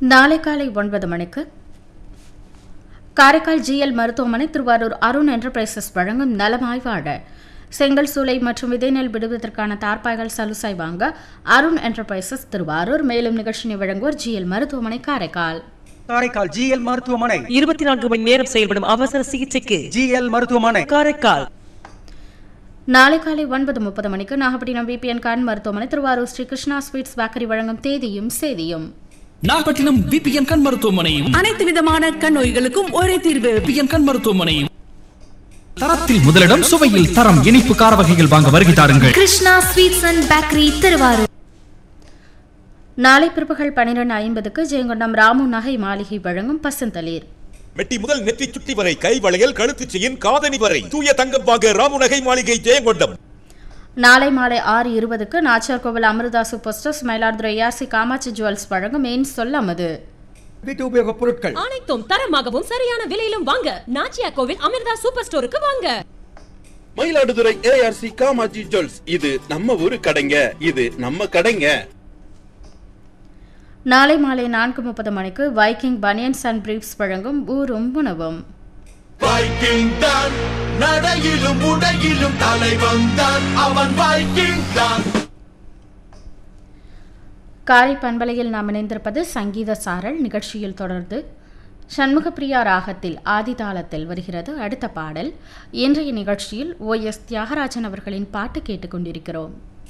நாளை காலை ஒன்பது மணிக்கு காரைக்கால் ஜிஎல் மருத்துவமனை திருவாரூர் அருண் என்டர்பிரைசஸ் வழங்கும் நலமாய் வாழ செங்கல் சூளை மற்றும் விதைநெல் விடுவதற்கான தார்ப்பாய்கள் சலுசை வாங்க அருண் என்டர்பிரைசஸ் திருவாரூர் மேலும் நிகழ்ச்சியை வழங்குவோர் ஜிஎல் மருத்துவமனை காரைக்கால் காரைக்கால் ஜிஎல் மருத்துவமனை இருபத்தி நான்கு மணி நேரம் செயல்படும் அவசர சிகிச்சைக்கு ஜிஎல் மருத்துவமனை காரைக்கால் நாளை காலை ஒன்பது முப்பது மணிக்கு நாகப்பட்டினம் விபிஎன் கான் மருத்துவமனை திருவாரூர் ஸ்ரீ கிருஷ்ணா ஸ்வீட்ஸ் பேக்கரி வழங்கும் தேதியும் சேதியும் நாகப்பட்டினம் பிபிஎன் கண் மருத்துவமனையும் அனைத்து விதமான கண் நோய்களுக்கும் ஒரே தீர்வு பிபிஎன் கண் மருத்துவமனையும் தரத்தில் முதலிடம் சுவையில் தரம் இனிப்பு கார வகைகள் வாங்க வருகை தாருங்கள் Krishna sweets and bakery Thiruvarur நாளை பிற்பகல் பன்னிரண்டு ஐம்பதுக்கு ஜெயங்கொண்டம் ராமு நகை மாளிகை வழங்கும் பசந்தளிர் மெட்டி முதல் நெற்றி சுட்டி வரை கை வளையல் கழுத்து செயின் காதணி வரை தூய தங்கம் வாங்க ராமுநகை மாளிகை ஜெயங்கொண்டம் நாளை மாலை ஆறு இருபதுக்கு Nachiyar Kovil Amirtha super stores Mayiladuthurai ARC Kamatchi jewels வழங்கும் ஏன் சொல்லாமது வீட்டு உபயோகப் பொருட்கள் அனைத்தும் தரமாகவும் சரியான விலையிலும் வாங்க நாச்சியா கோவில் அமிர்தா சூப்பர் ஸ்டோருக்கு வாங்க மயிலாடுதுறை ஏஆர்சி காமாஜி ஜுவல்ஸ் இது நம்ம ஊரு கடைங்க இது நம்ம கடைங்க நாளை மாலை நான்கு முப்பது மணிக்கு வைக்கிங் பனியன்ஸ் அண்ட் பிரீப்ஸ் வழங்கும் ஊரும் உணவும் வைக்கிங் தான் நடையிலும் உடையிலும் தலைவன் தான் அவன் வைக்கிங் தான் காரை பண்பலையில் நாம் இணைந்திருப்பது சங்கீத சாரல் நிகழ்ச்சியில் தொடர்ந்து சண்முகப்பிரியா ராகத்தில் ஆதிதாளத்தில் வருகிறது அடுத்த பாடல் இன்றைய நிகழ்ச்சியில் ஓ எஸ் தியாகராஜன் அவர்களின் பாட்டு கேட்டுக்கொண்டிருக்கிறோம்